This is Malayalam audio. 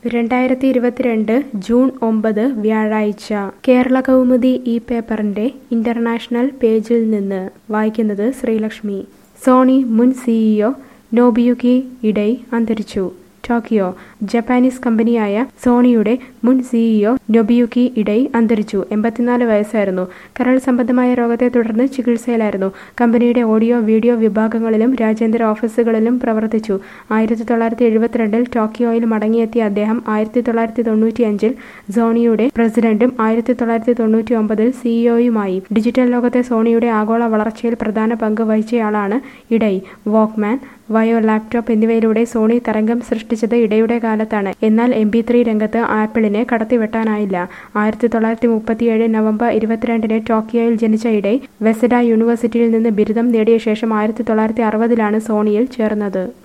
രണ്ടായിരത്തി ഇരുപത്തിരണ്ട് ജൂൺ ഒമ്പത് വ്യാഴാഴ്ച കേരള കൗമുദി ഈ പേപ്പറിന്റെ ഇന്റർനാഷണൽ പേജിൽ നിന്ന് വായിക്കുന്നത് ശ്രീലക്ഷ്മി സോണി മുൻ സിഇഒ നോബിയുക്കി ഇഡൈ അന്തരിച്ചു ടോക്കിയോ ജപ്പാനീസ് കമ്പനിയായ സോണിയുടെ മുൻ സിഇഒ നൊബിയുക്കി ഇഡൈ അന്തരിച്ചു എൺപത്തിനാല് വയസ്സായിരുന്നു കരൾ സംബന്ധമായ രോഗത്തെ തുടർന്ന് ചികിത്സയിലായിരുന്നു കമ്പനിയുടെ ഓഡിയോ വീഡിയോ വിഭാഗങ്ങളിലും രാജ്യാന്തര ഓഫീസുകളിലും പ്രവർത്തിച്ചു ആയിരത്തി തൊള്ളായിരത്തി എഴുപത്തിരണ്ടിൽ ടോക്കിയോയിൽ മടങ്ങിയെത്തിയ അദ്ദേഹം ആയിരത്തി തൊള്ളായിരത്തി തൊണ്ണൂറ്റിയഞ്ചിൽ സോണിയുടെ പ്രസിഡന്റും ആയിരത്തി തൊള്ളായിരത്തി തൊണ്ണൂറ്റി ഒമ്പതിൽ സിഇഒയുമായി ഡിജിറ്റൽ ലോകത്തെ സോണിയുടെ ആഗോള വളർച്ചയിൽ പ്രധാന പങ്ക് വഹിച്ചയാളാണ് ഇഡൈ വോക്ക്മാൻ വയോ ലാപ്ടോപ്പ് എന്നിവയിലൂടെ സോണി തരംഗം സൃഷ്ടിച്ചത് ഇടയുടെ കാലത്താണ് എന്നാൽ എം പി ത്രീ രംഗത്ത് ആപ്പിളിനെ കടത്തിവെട്ടാനായില്ല ആയിരത്തി തൊള്ളായിരത്തി മുപ്പത്തിയേഴ് നവംബർ ഇരുപത്തിരണ്ടിന് ടോക്കിയോയിൽ ജനിച്ച ഇടൈ വെസഡ യൂണിവേഴ്സിറ്റിയിൽ നിന്ന് ബിരുദം നേടിയ ശേഷം ആയിരത്തി തൊള്ളായിരത്തി അറുപതിലാണ് സോണിയിൽ ചേർന്നത്